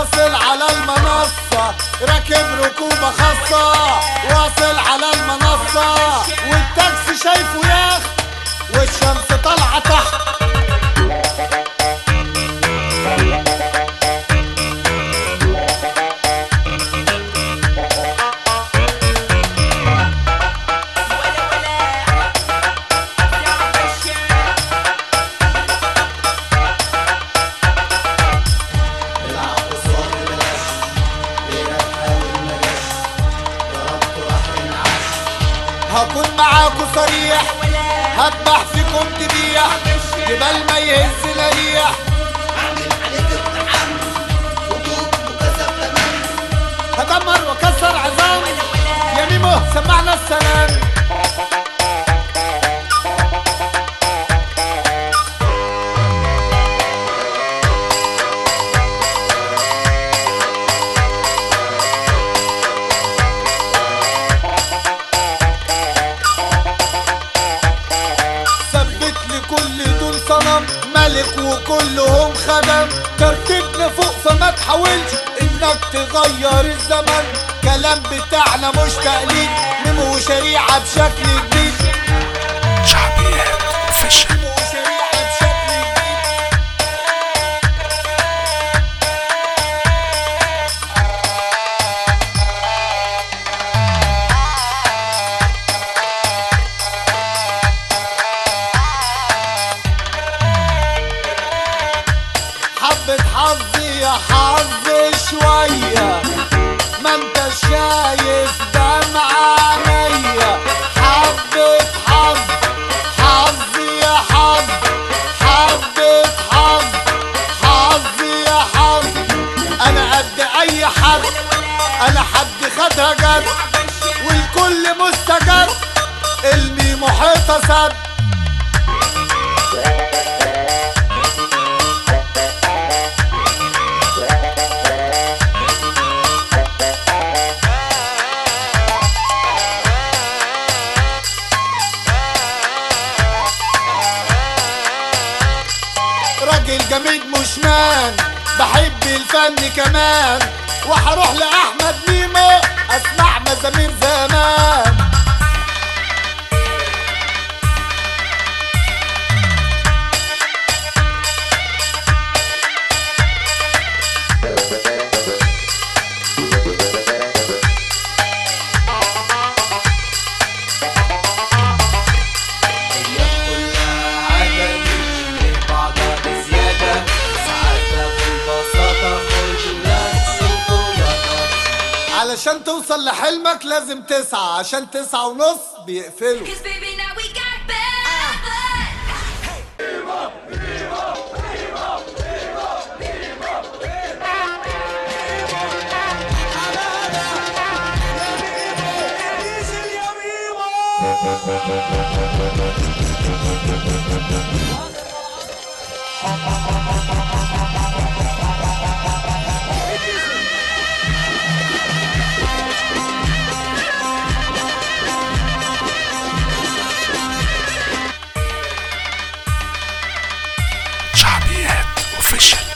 واصل على المنصة راكب ركوبة خاصة واصل على المنصة والتاكسي شايفه ياخ والشمس طالعة تحت هكون معاكوا صريح هذبح فيكم تبيح جبال ما يهزنا ريح هدمر وكسر عظام يا ميمو سمعنا السلام ثبت لكل دول صنم ملك وكلهم خدم ترتيبنا فوق فما تحاولش انك تغير الزمن كلام بتاعنا مش تقليد ميمو وشريعة بشكل جديد شعبيات اوفيشال ميمو وشريعة بشكل جديد حبة حظي يا حظ شوية ما انت شايف دمع عينيا حبة حظ حظي يا حظ حبة حظ حظي يا حظ انا قد اي حد انا حد خدها جد والكل مستجد علمي محيطة سد راجل جميل مش مان بحب الفن كمان وهروح لأحمد ميمو أسمع مزامير زمان علشان توصل لحلمك لازم تسعى عشان تسعة ونص بيقفلوا Cause baby, now we got bad blood. شعبيات اوفيشال